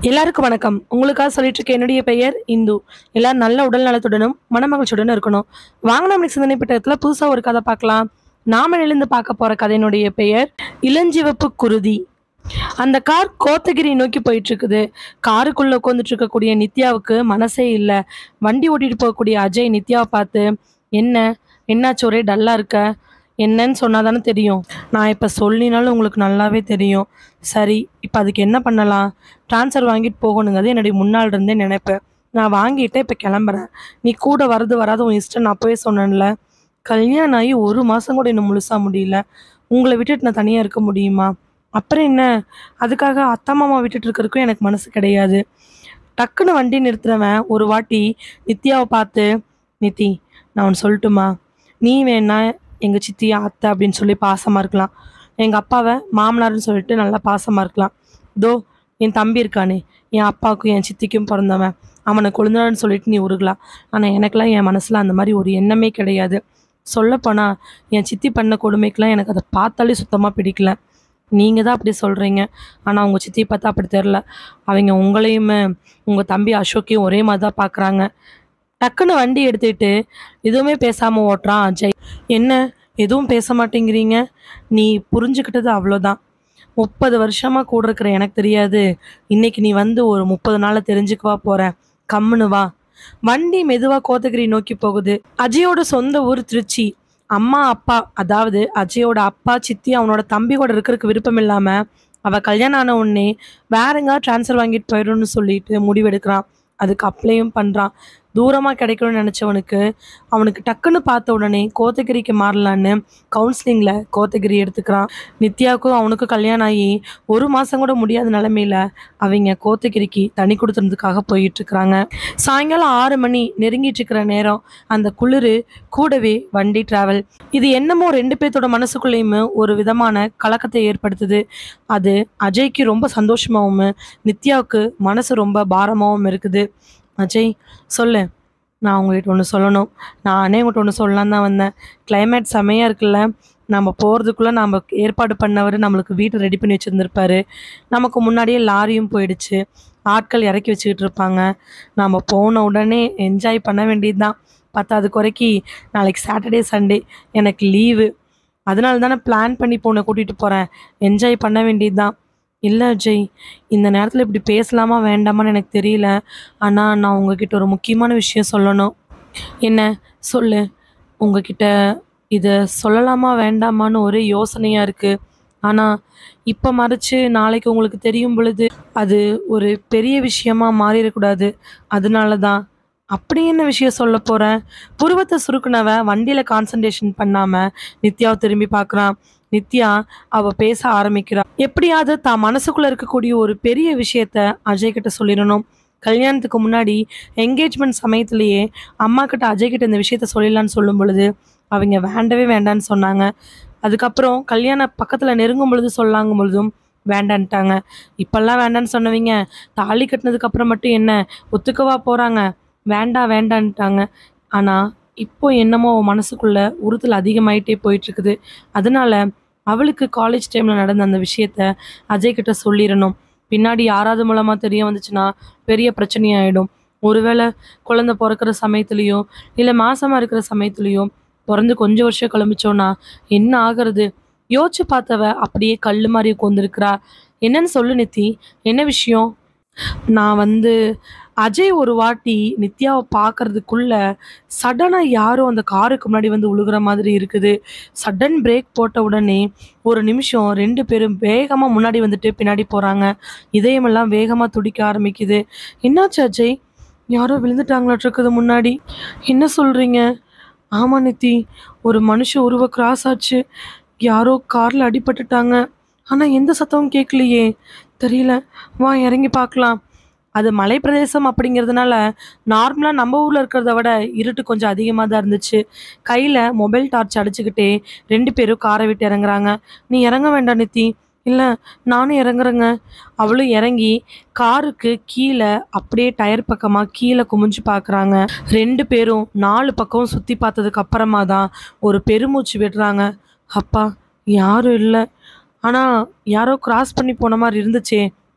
எல்லாருக்கும் வணக்கம் உங்களுக்காக சொல்லிட்டு இருக்க என்னுடைய பெயர் இந்து எல்லாரும் நல்ல உடல் நலத்துடனும் மனமகிழ்ச்சியுடனும் இருக்கணும் வாங்க நம்ம சிந்தனை பெட்டகத்தில் புதுசாக ஒரு கதை பார்க்கலாம் நாம எழுந்து பார்க்க போற கதையினுடைய பெயர் இளஞ்சிவப்பு குருதி அந்த கார் கோத்தகிரி நோக்கி போயிட்டு இருக்குது காருக்குள்ள உட்காந்துட்டு இருக்கக்கூடிய நித்யாவுக்கு மனசே இல்லை வண்டி ஓட்டிட்டு போகக்கூடிய அஜய் நித்யாவை பார்த்து என்ன என்னாச்சு ஒரே டல்லா இருக்க என்னன்னு சொன்னாதானே தெரியும் நான் இப்போ சொல்லினாலும் உங்களுக்கு நல்லாவே தெரியும் சரி இப்போ அதுக்கு என்ன பண்ணலாம் ட்ரான்ஸ்ஃபர் வாங்கிட்டு போகணுங்கிறது என்னுடைய முன்னால் இருந்தே நினைப்பேன் நான் வாங்கிட்டே இப்போ கிளம்புறேன் நீ கூட வரது வராது உன் இஷ்டம் நான் அப்போவே சொன்னேன்ல கல்யாணம் ஆகி ஒரு மாதம் கூட இன்னும் முழுசாக முடியல உங்களை விட்டுட்டு நான் தனியாக இருக்க முடியுமா அப்புறம் என்ன அதுக்காக அத்தா மாமா விட்டுட்டு இருக்கிறதுக்கும் எனக்கு மனசு கிடையாது டக்குன்னு வண்டி நிறுத்துறவன் ஒரு வாட்டி நித்யாவை பார்த்து நித்தி நான் ஒன்று சொல்லட்டுமா நீ வேணா எங்கள் சித்தி அத்தை அப்படின்னு சொல்லி பாசமாக இருக்கலாம் எங்கள் அப்பாவை மாமனார்னு சொல்லிட்டு நல்லா பாசமாக இருக்கலாம் தோ என் தம்பி இருக்கானே என் அப்பாவுக்கும் என் சித்திக்கும் பிறந்தவன் அவனை கொழுந்தனு சொல்லிட்டு நீ உருகலாம் ஆனால் எனக்கெல்லாம் என் மனசில் அந்த மாதிரி ஒரு எண்ணமே கிடையாது சொல்லப்போனால் என் சித்தி பண்ண கொடுமைக்கெலாம் எனக்கு அதை பார்த்தாலே சுத்தமாக பிடிக்கல நீங்கள் தான் அப்படி சொல்கிறீங்க ஆனால் உங்கள் சித்தி பார்த்தா அப்படி தெரில அவங்க உங்களையுமே உங்கள் தம்பி அசோக்கையும் ஒரே மாதிரி தான் பார்க்குறாங்க டக்குன்னு வண்டி எடுத்துக்கிட்டு எதுவுமே பேசாமல் ஓட்டுறான் அஜய் என்ன எதுவும் பேச மாட்டேங்கிறீங்க நீ புரிஞ்சுக்கிட்டது அவ்வளோதான் முப்பது வருஷமாக கூட இருக்கிற எனக்கு தெரியாது இன்னைக்கு நீ வந்து ஒரு முப்பது நாளில் தெரிஞ்சுக்கவா போற கம்முன்னு வா வண்டி மெதுவாக கோத்தகிரி நோக்கி போகுது அஜயோட சொந்த ஊர் திருச்சி அம்மா அப்பா அதாவது அஜயோட அப்பா சித்தி அவனோட தம்பி கூட இருக்கிறதுக்கு விருப்பம் இல்லாமல் அவள் கல்யாணம் ஆன உடனே வேற எங்கேயாவது ட்ரான்ஸ்ஃபர் வாங்கிட்டு போயிடும்னு சொல்லிட்டு முடிவெடுக்கிறான் அதுக்கு அப்ளையும் பண்ணுறான் தூரமாக கிடைக்கணும்னு நினச்சவனுக்கு அவனுக்கு டக்குன்னு பார்த்த உடனே கோத்தகிரிக்கு மாறலான்னு கவுன்சிலிங்கில் கோத்தகிரி எடுத்துக்கிறான் நித்யாவுக்கும் அவனுக்கும் கல்யாணம் ஆகி ஒரு மாதம் கூட முடியாத நிலமையில அவங்க கோத்தகிரிக்கு தனி கொடுத்துறதுக்காக போயிட்டு இருக்கிறாங்க சாயங்காலம் ஆறு மணி நெருங்கிட்டு இருக்கிற நேரம் அந்த குளிர் கூடவே வண்டி டிராவல் இது என்னமோ ரெண்டு பேர்த்தோட மனசுக்குள்ளேயுமே ஒரு விதமான கலக்கத்தை ஏற்படுத்துது அது அஜய்க்கு ரொம்ப சந்தோஷமாகவும் நித்யாவுக்கு மனசு ரொம்ப பாரமாகவும் இருக்குது அஜய் சொல்லு நான் உங்ககிட்ட ஒன்று சொல்லணும் நானே உங்கள்கிட்ட ஒன்று சொல்லலாம் தான் வந்தேன் கிளைமேட் செமையாக இருக்குல்ல நம்ம போகிறதுக்குள்ளே நம்ம ஏற்பாடு பண்ணவர் நம்மளுக்கு வீட்டை ரெடி பண்ணி வச்சுருந்துருப்பாரு நமக்கு முன்னாடியே லாரியும் போயிடுச்சு ஆட்கள் இறக்கி வச்சுக்கிட்டு இருப்பாங்க நம்ம போன உடனே என்ஜாய் பண்ண வேண்டியது தான் பத்தாவது குறைக்கி நாளைக்கு சாட்டர்டே சண்டே எனக்கு லீவு அதனால தானே பிளான் பண்ணி பொண்ணை கூட்டிகிட்டு போகிறேன் என்ஜாய் பண்ண வேண்டியது தான் இல்லை அஜய் இந்த நேரத்தில் இப்படி பேசலாமா வேண்டாமான்னு எனக்கு தெரியல ஆனால் நான் உங்ககிட்ட ஒரு முக்கியமான விஷயம் சொல்லணும் என்ன சொல்லு உங்ககிட்ட இதை சொல்லலாமா வேண்டாமான்னு ஒரே யோசனையாக இருக்குது ஆனால் இப்போ மறைச்சு நாளைக்கு உங்களுக்கு தெரியும் பொழுது அது ஒரு பெரிய விஷயமா மாறிடக்கூடாது அதனால தான் அப்படி என்ன விஷயம் சொல்ல போகிறேன் புருவத்தை சுருக்குனவ வண்டியில் கான்சன்ட்ரேஷன் பண்ணாமல் நித்யாவை திரும்பி பார்க்குறான் நித்யா அவ பேச ஆரம்பிக்கிறா எப்படியாவது தான் மனசுக்குள்ள இருக்கக்கூடிய ஒரு பெரிய விஷயத்த அஜய் கிட்ட சொல்லிடணும் கல்யாணத்துக்கு முன்னாடி என்கேஜ்மெண்ட் சமயத்திலேயே அம்மா கிட்ட அஜய் கிட்ட இந்த விஷயத்த சொல்லிடலான்னு சொல்லும் பொழுது அவங்க வேண்டவே வேண்டான்னு சொன்னாங்க அதுக்கப்புறம் கல்யாண பக்கத்தில் நெருங்கும் பொழுது சொல்லாங்கும் பொழுதும் வேண்டான்ட்டாங்க இப்பெல்லாம் வேண்டான்னு சொன்னவங்க தாலி கட்டினதுக்கு அப்புறம் மட்டும் என்ன ஒத்துக்கவா போகிறாங்க வேண்டாம் வேண்டான்ட்டாங்க ஆனால் இப்போ என்னமோ அவ மனசுக்குள்ள உறுத்தல் அதிகமாயிட்டே போயிட்டு இருக்குது அதனால அவளுக்கு காலேஜ் டைமில் நடந்த அந்த விஷயத்த அஜய் கிட்ட சொல்லிடணும் பின்னாடி யாராவது மூலமாக தெரிய வந்துச்சுன்னா பெரிய பிரச்சனையாயிடும் ஒருவேளை குழந்தை பிறக்கிற சமயத்துலேயோ இல்லை மாசமாக இருக்கிற சமயத்துலேயோ பிறந்து கொஞ்சம் வருஷம் கிளம்பிச்சோன்னா என்ன ஆகுறது யோசிச்சு பார்த்தவ அப்படியே கல் மாதிரி உட்காந்துருக்கிறா என்னன்னு சொல்லு நித்தி என்ன விஷயம் நான் வந்து அஜய் ஒரு வாட்டி நித்யாவை பார்க்கறதுக்குள்ள சடனாக யாரும் அந்த காருக்கு முன்னாடி வந்து உழுகுற மாதிரி இருக்குது சடன் பிரேக் போட்ட உடனே ஒரு நிமிஷம் ரெண்டு பேரும் வேகமாக முன்னாடி வந்துட்டு பின்னாடி போகிறாங்க இதயமெல்லாம் வேகமாக துடிக்க ஆரம்பிக்குது என்னாச்சு அஜய் யாரோ விழுந்துட்டாங்களாட்டு முன்னாடி என்ன சொல்கிறீங்க ஆமாம் நித்தி ஒரு மனுஷ உருவ கிராஸ் ஆச்சு யாரோ காரில் அடிபட்டுட்டாங்க ஆனால் எந்த சத்தமும் கேட்கலையே தெரியல வா இறங்கி பார்க்கலாம் அது மலை பிரதேசம் அப்படிங்கிறதுனால நார்மலாக நம்ம ஊரில் இருக்கிறத விட இருட்டு கொஞ்சம் அதிகமாக தான் இருந்துச்சு கையில் மொபைல் டார்ச் அடிச்சுக்கிட்டே ரெண்டு பேரும் காரை விட்டு இறங்குறாங்க நீ இறங்க வேண்டாம் நித்தி இல்லை நானும் இறங்குறேங்க அவளும் இறங்கி காருக்கு கீழே அப்படியே டயர் பக்கமாக கீழே குமிஞ்சு பார்க்குறாங்க ரெண்டு பேரும் நாலு பக்கம் சுற்றி பார்த்ததுக்கு அப்புறமா தான் ஒரு பெருமூச்சு விடுறாங்க அப்பா யாரும் இல்லை ஆனால் யாரோ கிராஸ் பண்ணி போன மாதிரி இருந்துச்சே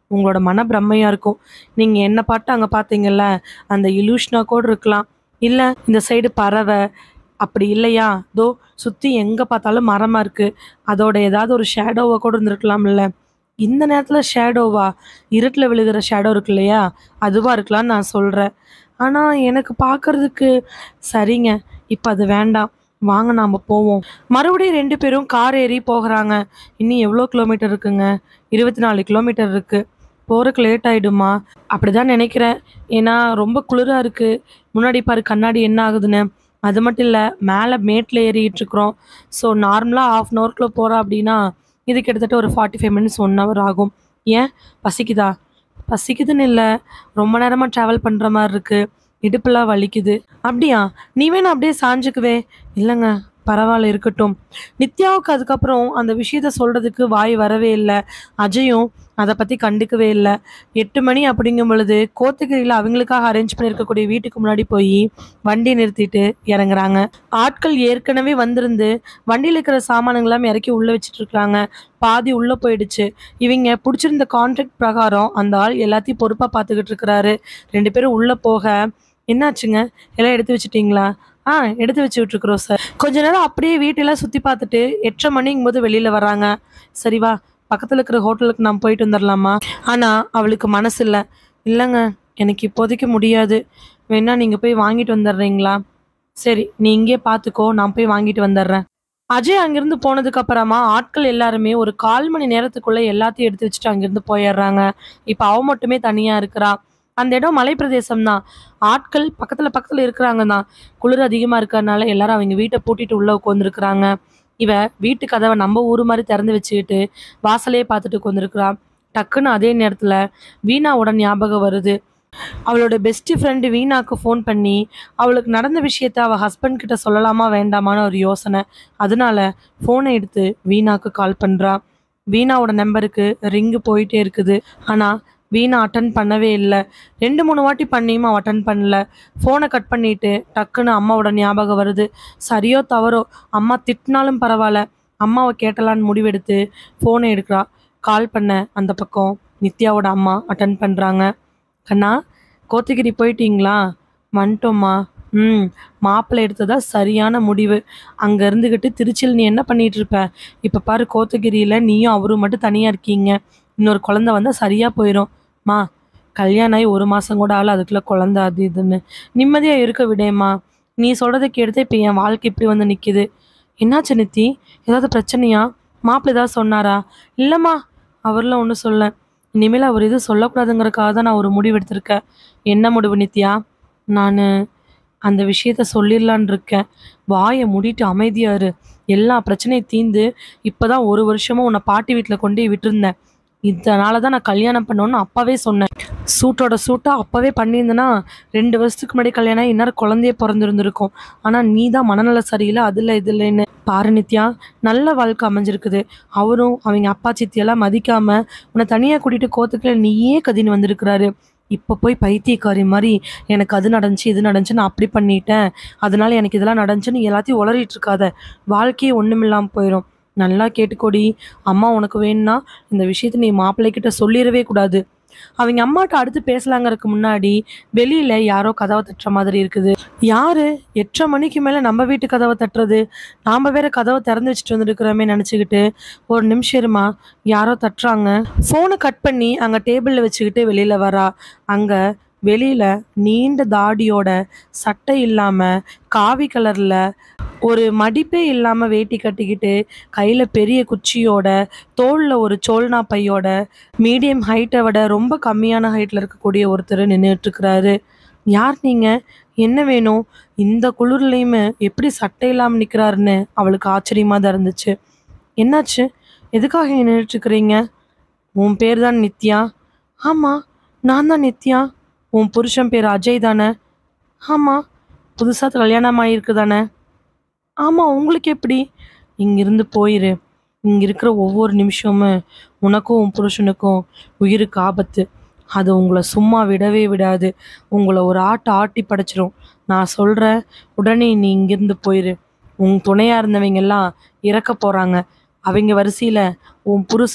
உங்களோட மன பிரம்மையாக இருக்கும் நீங்கள் என்ன பாட்டு அங்கே பார்த்தீங்கல்ல அந்த இலூஷனா கூட இருக்கலாம் இல்லை இந்த சைடு பறவை அப்படி இல்லையா தோ சுற்றி எங்கே பார்த்தாலும் மரமாக இருக்குது அதோட ஏதாவது ஒரு ஷேடோவை கூட இருந்திருக்கலாம்ல இந்த நேரத்தில் ஷேடோவா இருட்டில் விழுகிற ஷேடோ இருக்கு இல்லையா அதுவாக இருக்கலாம்னு நான் சொல்கிறேன் ஆனால் எனக்கு பார்க்கறதுக்கு சரிங்க இப்போ அது வேண்டாம் வாங்க நாம் போவோம் மறுபடியும் ரெண்டு பேரும் கார் ஏறி போகிறாங்க இன்னும் எவ்வளோ கிலோமீட்டர் இருக்குங்க இருபத்தி நாலு கிலோமீட்டர் இருக்குது போகிறதுக்கு லேட் ஆகிடுமா அப்படி தான் நினைக்கிறேன் ஏன்னா ரொம்ப குளிராக இருக்குது முன்னாடி பாரு கண்ணாடி என்ன ஆகுதுன்னு அது மட்டும் இல்லை மேலே மேட்டில் ஏறிட்டு இருக்கிறோம் ஸோ நார்மலாக ஆஃப் அன் ஹவர்க்குள்ளே போகிறோம் அப்படின்னா இது கிட்டத்தட்ட ஒரு forty five minutes one hour ஆகும் ஏன் பசிக்குதா பசிக்குதுன்னு இல்லை ரொம்ப நேரமாக ட்ராவல் பண்ணுற மாதிரி இருக்குது இடுப்பெல்லாம் வலிக்குது அப்படியா நீ வேணா அப்படியே சாஞ்சுக்குவே இல்லைங்க பரவாயில்ல இருக்கட்டும் நித்யாவுக்கு அதுக்கப்புறம் அந்த விஷயத்த சொல்கிறதுக்கு வாய் வரவே இல்லை அஜயும் அதை பற்றி கண்டுக்கவே இல்லை எட்டு மணி அப்படிங்கும் பொழுது கோத்தகிரியில் அவங்களுக்காக அரேஞ்ச் பண்ணியிருக்கக்கூடிய வீட்டுக்கு முன்னாடி போய் வண்டி நிறுத்திட்டு இறங்குறாங்க ஆட்கள் ஏற்கனவே வந்திருந்து வண்டியில் இருக்கிற சாமானுங்களாம் இறக்கி உள்ளே வச்சுட்டு இருக்காங்க பாதி உள்ளே போயிடுச்சு இவங்க பிடிச்சிருந்த கான்ட்ராக்ட் பிரகாரம் அந்த ஆள் எல்லாத்தையும் பொறுப்பாக பார்த்துக்கிட்டு இருக்கிறாரு ரெண்டு பேரும் உள்ளே போக என்னாச்சுங்க எல்லாம் எடுத்து வச்சிட்டிங்களா ஆ எடுத்து வச்சு விட்ருக்குறோம் சார் கொஞ்ச நேரம் அப்படியே வீட்டெல்லாம் சுற்றி பார்த்துட்டு எட்டரை மணிங்கும் போது வெளியில் வராங்க சரி வா பக்கத்தில் இருக்கிற ஹோட்டலுக்கு நான் போயிட்டு வந்துடலாமா ஆனால் அவளுக்கு மனசு இல்லை இல்லைங்க எனக்கு இப்போதைக்கு முடியாது வேணா நீங்கள் போய் வாங்கிட்டு வந்துடுறீங்களா சரி நீ இங்கே பார்த்துக்கோ நான் போய் வாங்கிட்டு வந்துடுறேன் அஜய் அங்கிருந்து போனதுக்கு அப்புறமா ஆட்கள் எல்லாருமே ஒரு கால் மணி நேரத்துக்குள்ள எல்லாத்தையும் எடுத்து வச்சுட்டு அங்கிருந்து போயிடுறாங்க இப்போ அவ மட்டுமே தனியா இருக்கிறா அந்த இடம் மலை பிரதேசம் தான் ஆட்கள் பக்கத்துல பக்கத்துல இருக்கிறாங்க தான் குளிர் அதிகமா இருக்கறனால எல்லாரும் அவங்க வீட்டை பூட்டிட்டு உள்ள உட்காந்துருக்குறாங்க இவ வீட்டு கதவை நம்ம ஊர் மாதிரி திறந்து வச்சுக்கிட்டு வாசலையே பார்த்துட்டு உட்காந்துருக்குறா டக்குன்னு அதே நேரத்துல வீணாவோட ஞாபகம் வருது அவளோட பெஸ்ட் ஃப்ரெண்டு வீணாக்கு ஃபோன் பண்ணி அவளுக்கு நடந்த விஷயத்த அவள் ஹஸ்பண்ட் கிட்ட சொல்லலாமா வேண்டாமான்னு ஒரு யோசனை அதனால ஃபோனை எடுத்து வீணாக்கு கால் பண்ணுறா வீணாவோட நம்பருக்கு ரிங்கு போயிட்டே இருக்குது ஆனால் வீணா அட்டன் பண்ணவே இல்லை ரெண்டு மூணு வாட்டி பண்ணியும் அவள் அட்டன் பண்ணல ஃபோனை கட் பண்ணிட்டு டக்குன்னு அம்மாவோட ஞாபகம் வருது சரியோ தவறோ அம்மா திட்டினாலும் பரவாயில்ல அம்மாவை கேட்டலான்னு முடிவெடுத்து ஃபோனை எடுக்கிறா கால் பண்ண அந்த பக்கம் நித்யாவோட அம்மா அட்டன் பண்ணுறாங்க கண்ணா கோத்தகிரி போயிட்டீங்களா வந்துட்டோம்மா ம் மாப்பிள்ளை எடுத்ததா சரியான முடிவு அங்கே இருந்துக்கிட்டு திருச்சியில் நீ என்ன பண்ணிட்டு இருப்ப இப்போ பாரு கோத்தகிரியில் நீயும் அவரும் மட்டும் தனியாக இருக்கீங்க இன்னொரு குழந்தை வந்தால் சரியாக போயிடும் மா கல்யாணம் ஆகி ஒரு மாதம் கூட ஆகல அதுக்குள்ளே குழந்தை அது இதுன்னு நிம்மதியாக இருக்க விடேம்மா நீ சொல்கிறத கேட்டு இப்போ என் வாழ்க்கை இப்படி வந்து நிற்கிது என்னாச்சு நித்தி ஏதாவது பிரச்சனையா மாப்பிள்ளை ஏதாவது சொன்னாரா இல்லைம்மா அவர்லாம் ஒன்றும் சொல்ல இனிமேல் அவர் எதுவும் சொல்லக்கூடாதுங்கிறக்காக தான் நான் ஒரு முடிவு எடுத்திருக்கேன் என்ன முடிவு நித்யா நான் அந்த விஷயத்த சொல்லிடலான் இருக்கேன் வாயை மூடிட்டு அமைதியா இரு எல்லா பிரச்சனையும் தீந்து இப்போதான் ஒரு வருஷமா உன்னை பாட்டி வீட்டில் கொண்டு போய் விட்டுருந்தேன் இதனால தான் நான் கல்யாணம் பண்ணோன்னு அப்பவே சொன்னேன் சூட்டோட சூட்டா அப்பவே பண்ணியிருந்தேன்னா ரெண்டு வருஷத்துக்கு முன்னாடி கல்யாணம் ஆகி இந்நேரம் குழந்தையே பிறந்திருந்திருக்கும் ஆனால் நீ தான் மனநல சரியில்லை அதில் இது இல்லைன்னு பாரு நித்யா நல்ல வாழ்க்கை அமைஞ்சிருக்குது அவரும் அவங்க அப்பா சித்தியெல்லாம் மதிக்காம உன்னை தனியாக கூட்டிட்டு கோத்துக்குள்ள நீயே கதின்னு வந்திருக்கிறாரு இப்போ போய் பைத்தியக்காரி மாதிரி எனக்கு அது நடந்துச்சு இது நடந்துச்சு நான் அப்படி பண்ணிட்டேன் அதனால எனக்கு இதெல்லாம் நடந்துச்சுன்னு எல்லாத்தையும் உளறிட்டு இருக்காத வாழ்க்கையே ஒன்றுமில்லாமல் போயிடும் நல்லா கேட்டுக்கோடி அம்மா உனக்கு வேணும்னா இந்த விஷயத்தை நீ மாப்பிள்ளைகிட்ட சொல்லிடவே கூடாது அவங்க அம்மாட்ட அடுத்து பேசலாங்கிறதுக்கு முன்னாடி வெளியில யாரோ கதவை தட்டுற மாதிரி இருக்குது யாரு எட்டரை மணிக்கு மேல நம்ம வீட்டு கதவை தட்டுறது நாம வேற கதவை திறந்து வச்சுட்டு வந்துருக்கிறோமே நினச்சிக்கிட்டு ஒரு நிமிஷம் இருமா யாரோ தட்டுறாங்க ஃபோனை கட் பண்ணி அங்கே டேபிளில் வச்சுக்கிட்டு வெளியில வரா அங்க வெளியில நீண்ட தாடியோட சட்டை இல்லாம காவி கலர்ல ஒரு மடிப்பே இல்லாம வேட்டி கட்டிக்கிட்டு கையில பெரிய குச்சியோட தோல்ல ஒரு சோல்னா பையோட மீடியம் ஹைட்டை விட ரொம்ப கம்மியான ஹைட்ல இருக்கக்கூடிய ஒருத்தர் நின்றுட்டு இருக்கிறாரு யார் நீங்க என்ன வேணும் இந்த குளிர்லையுமே எப்படி சட்டை இல்லாமல் நிற்கிறாருன்னு அவளுக்கு ஆச்சரியமா தான் இருந்துச்சு என்னாச்சு எதுக்காக இங்க நின்றுட்டு இருக்கிறீங்க உன் பேர் தான் நித்யா ஆமாம் நான் தான் நித்யா உன் புருஷன் பேர் அஜய் தானே ஆமாம் புதுசாக கல்யாணம் ஆகிருக்கு தானே ஆமாம் உங்களுக்கு எப்படி இங்கிருந்து போயிரு இங்கே இருக்கிற ஒவ்வொரு நிமிஷமும் உனக்கும் உன் புருஷனுக்கும் உயிருக்கு ஆபத்து அது உங்களை சும்மா விடவே விடாது உங்களை ஒரு ஆட்டு ஆட்டி படைச்சிரும் நான் சொல்கிறேன் உடனே நீ இங்கிருந்து போயிரு உன் துணையாக இருந்தவங்க எல்லாம் இறக்க போகிறாங்க அவங்க வரிசையில் உன் புருஷன்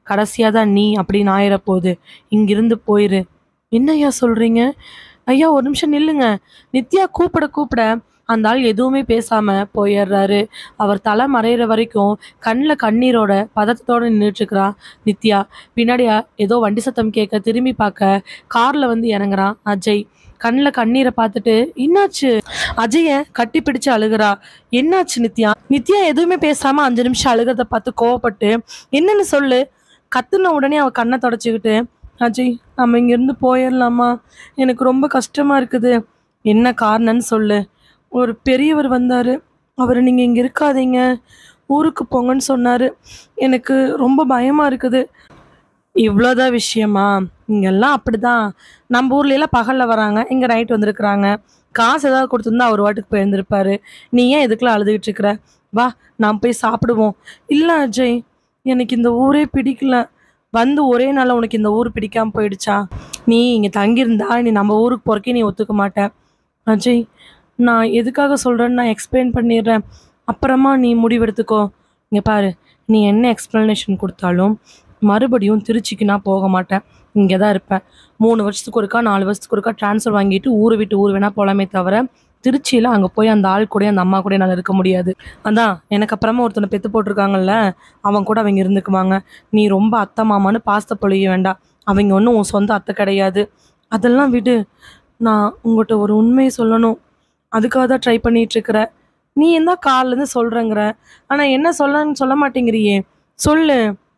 கடைசியாக தான் நீ அப்படின்னு ஆயிர போகுது இங்கிருந்து போயிரு என்ன ஐயா சொல்கிறீங்க ஐயா ஒரு நிமிஷம் நில்லுங்க நித்யா கூப்பிட கூப்பிட அந்த ஆள் எதுவுமே பேசாம போயிடுறாரு அவர் தலை மறையிற வரைக்கும் கண்ணில் கண்ணீரோட பதட்டத்தோட நின்றுட்டு இருக்கிறா நித்யா பின்னாடியா ஏதோ வண்டி சத்தம் கேட்க திரும்பி பார்க்க கார்ல வந்து இறங்குறான் அஜய் கண்ணில் கண்ணீரை பார்த்துட்டு என்னாச்சு அஜய கட்டி பிடிச்சு அழுகுறா என்னாச்சு நித்யா நித்யா எதுவுமே பேசாம அஞ்சு நிமிஷம் அழுகிறத பார்த்து கோவப்பட்டு என்னன்னு சொல்லு கத்துன உடனே அவ கண்ணை தொடச்சிக்கிட்டு அஜய் நம்ம இங்கிருந்து போயிடலாமா எனக்கு ரொம்ப கஷ்டமா இருக்குது என்ன காரணம்னு சொல்லு ஒரு பெரியவர் வந்தாரு அவர் நீங்க இங்க இருக்காதீங்க ஊருக்கு போங்கன்னு சொன்னாரு எனக்கு ரொம்ப பயமா இருக்குது இவ்வளோதான் விஷயமா இங்கெல்லாம் அப்படிதான் நம்ம ஊர்ல எல்லாம் பகல்ல வராங்க இங்க நைட் வந்திருக்கிறாங்க காசு ஏதாவது கொடுத்துருந்தா அவர் வாட்டுக்கு போயிருந்திருப்பாரு நீ ஏன் இதுக்குள்ள அழுதுகிட்டு இருக்கிற வா நாம் போய் சாப்பிடுவோம் இல்லை அஜய் எனக்கு இந்த ஊரே பிடிக்கல வந்து ஒரே நாளில் உனக்கு இந்த ஊர் பிடிக்காம போயிடுச்சா நீ இங்கே தங்கியிருந்தா நீ நம்ம ஊருக்கு போறக்கே நீ ஒத்துக்க மாட்ட அஜய் நான் எதுக்காக சொல்கிறேன்னு நான் எக்ஸ்பிளைன் பண்ணிடுறேன் அப்புறமா நீ முடிவெடுத்துக்கோ இங்கே பாரு நீ என்ன எக்ஸ்ப்ளனேஷன் கொடுத்தாலும் மறுபடியும் திருச்சிக்கு நான் போக மாட்டேன் இங்கே தான் இருப்பேன் மூணு வருஷத்துக்கு ஒருக்கா நாலு வருஷத்துக்கு ஒருக்கா ட்ரான்ஸ்ஃபர் வாங்கிட்டு ஊர் விட்டு ஊர் வேணால் போகலாமே தவிர திருச்சியில் அங்கே போய் அந்த ஆள் கூட அந்த அம்மா கூட என்னால் இருக்க முடியாது அதான் எனக்கு அப்புறமா ஒருத்தனை பெத்து போட்டிருக்காங்கல்ல அவன் கூட அவங்க இருந்துக்குவாங்க நீ ரொம்ப அத்தை மாமான்னு பாசத்தை பொழிய வேண்டாம் அவங்க ஒன்றும் உன் சொந்த அத்தை கிடையாது அதெல்லாம் விடு நான் உங்கள்கிட்ட ஒரு உண்மையை சொல்லணும் அதுக்காக தான் ட்ரை பண்ணிட்டு இருக்கிற நீ என்ன காலிலேருந்து சொல்கிறேங்கிற ஆனால் என்ன சொல்லன்னு சொல்ல மாட்டேங்கிறியே சொல்லு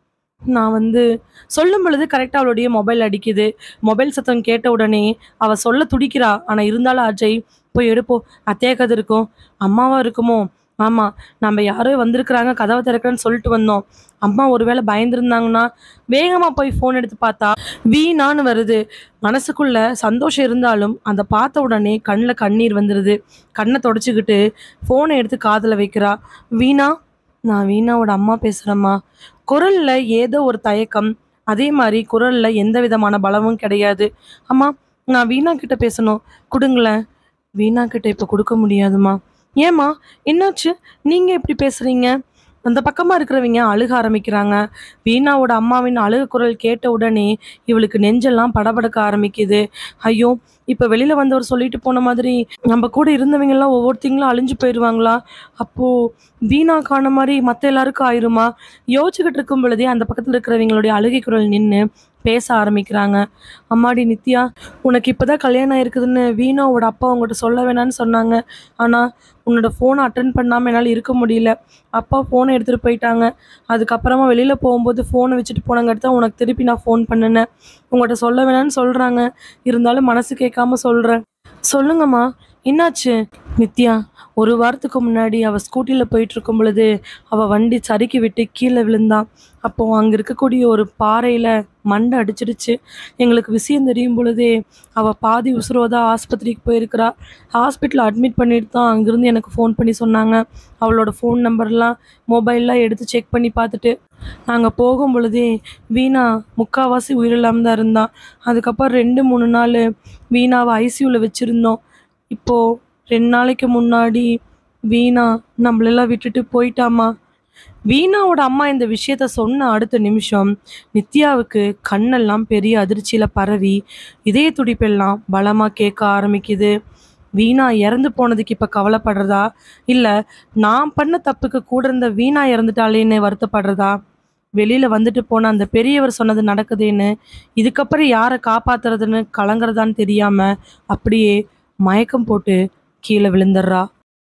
நான் வந்து சொல்லும் பொழுது கரெக்டாக அவளுடைய மொபைல் அடிக்குது மொபைல் சத்தம் கேட்ட உடனே அவள் சொல்ல துடிக்கிறா ஆனால் இருந்தாலும் அஜய் போய் எடுப்போம் அத்தையா கதை இருக்கும் அம்மாவா இருக்குமோ ஆமாம் நம்ம யாரோ வந்திருக்கிறாங்க கதவை திறக்கிறேன்னு சொல்லிட்டு வந்தோம் அம்மா ஒருவேளை பயந்துருந்தாங்கன்னா வேகமாக போய் ஃபோன் எடுத்து பார்த்தா வீணான்னு வருது மனசுக்குள்ள சந்தோஷம் இருந்தாலும் அந்த பார்த்த உடனே கண்ணில் கண்ணீர் வந்துடுது கண்ணை தொடச்சிக்கிட்டு ஃபோனை எடுத்து காதில் வைக்கிறா வீணா நான் வீணாவோட அம்மா பேசுகிறேம்மா குரலில் ஏதோ ஒரு தயக்கம் அதே மாதிரி குரலில் எந்த விதமான பலமும் கிடையாது அம்மா நான் வீணா கிட்ட பேசணும் கொடுங்களேன் வீணா கிட்ட இப்போ கொடுக்க முடியாதும்மா ஏம்மா என்னாச்சு நீங்கள் இப்படி பேசுகிறீங்க அந்த பக்கமாக இருக்கிறவங்க அழுக ஆரம்பிக்கிறாங்க வீணாவோட அம்மாவின் அழுக குரல் கேட்ட உடனே இவளுக்கு நெஞ்செல்லாம் படபடக்க ஆரம்பிக்குது ஐயோ இப்போ வெளியில் வந்தவர் சொல்லிட்டு போன மாதிரி நம்ம கூட இருந்தவங்க எல்லாம் ஒவ்வொருத்தங்களும் அழிஞ்சு போயிடுவாங்களா அப்போது வீணா காண மாதிரி மற்ற எல்லாருக்கும் ஆயிருமா யோசிச்சுக்கிட்டு இருக்கும் பொழுதே அந்த பக்கத்தில் இருக்கிறவங்களுடைய அழுகை குரல் நின்று பேச ஆரம்பிக்கிறாங்க அம்மாடி நித்யா உனக்கு இப்போதான் கல்யாணம் ஆயிருக்குதுன்னு வீணாவோட அப்பா உங்கள்கிட்ட சொல்ல வேணாம்னு சொன்னாங்க ஆனால் உன்னோட ஃபோனை அட்டன் பண்ணாமல் என்னால் இருக்க முடியல அப்பா ஃபோனை எடுத்துகிட்டு போயிட்டாங்க அதுக்கப்புறமா வெளியில் போகும்போது ஃபோனை வச்சுட்டு போனங்காட்டி தான் உனக்கு திருப்பி நான் ஃபோன் பண்ணினேன் உங்கள்கிட்ட சொல்ல வேணாம்னு சொல்கிறாங்க இருந்தாலும் மனசு கேட்காம சொல்கிறேன் சொல்லுங்கம்மா என்னாச்சு நித்யா ஒரு வாரத்துக்கு முன்னாடி அவள் ஸ்கூட்டியில் போயிட்டு இருக்கும் பொழுது அவள் வண்டி சறுக்கி விட்டு கீழே விழுந்தான் அப்போ அங்கே இருக்கக்கூடிய ஒரு பாறையில் மண்டை அடிச்சிடுச்சு எங்களுக்கு விஷயம் தெரியும் பொழுதே அவள் பாதி உசுரோதா ஆஸ்பத்திரிக்கு போயிருக்கிறா ஹாஸ்பிட்டலில் அட்மிட் பண்ணிட்டு தான் அங்கேருந்து எனக்கு ஃபோன் பண்ணி சொன்னாங்க அவளோட ஃபோன் நம்பர்லாம் மொபைல்லாம் எடுத்து செக் பண்ணி பார்த்துட்டு நாங்கள் போகும் பொழுதே வீணா முக்கால்வாசி உயிரில்லாமல் தான் இருந்தான் அதுக்கப்புறம் ரெண்டு மூணு நாள் வீணாவை ஐசியூவில் வச்சுருந்தோம் இப்போது ரெண்டு நாளைக்கு முன்னாடி வீணா நம்மளெல்லாம் விட்டுட்டு போயிட்டாமா வீணாவோட அம்மா இந்த விஷயத்த சொன்ன அடுத்த நிமிஷம் நித்யாவுக்கு கண்ணெல்லாம் பெரிய அதிர்ச்சியில் பரவி இதய துடிப்பெல்லாம் பலமாக கேட்க ஆரம்பிக்குது வீணா இறந்து போனதுக்கு இப்போ கவலைப்படுறதா இல்லை நான் பண்ண தப்புக்கு கூட இருந்த வீணா இறந்துட்டாளேன்னு வருத்தப்படுறதா வெளியில் வந்துட்டு போன அந்த பெரியவர் சொன்னது நடக்குதேன்னு இதுக்கப்புறம் யாரை காப்பாத்துறதுன்னு கலங்குறதான்னு தெரியாமல் அப்படியே மயக்கம் போட்டு கீழே விழுந்துடுறா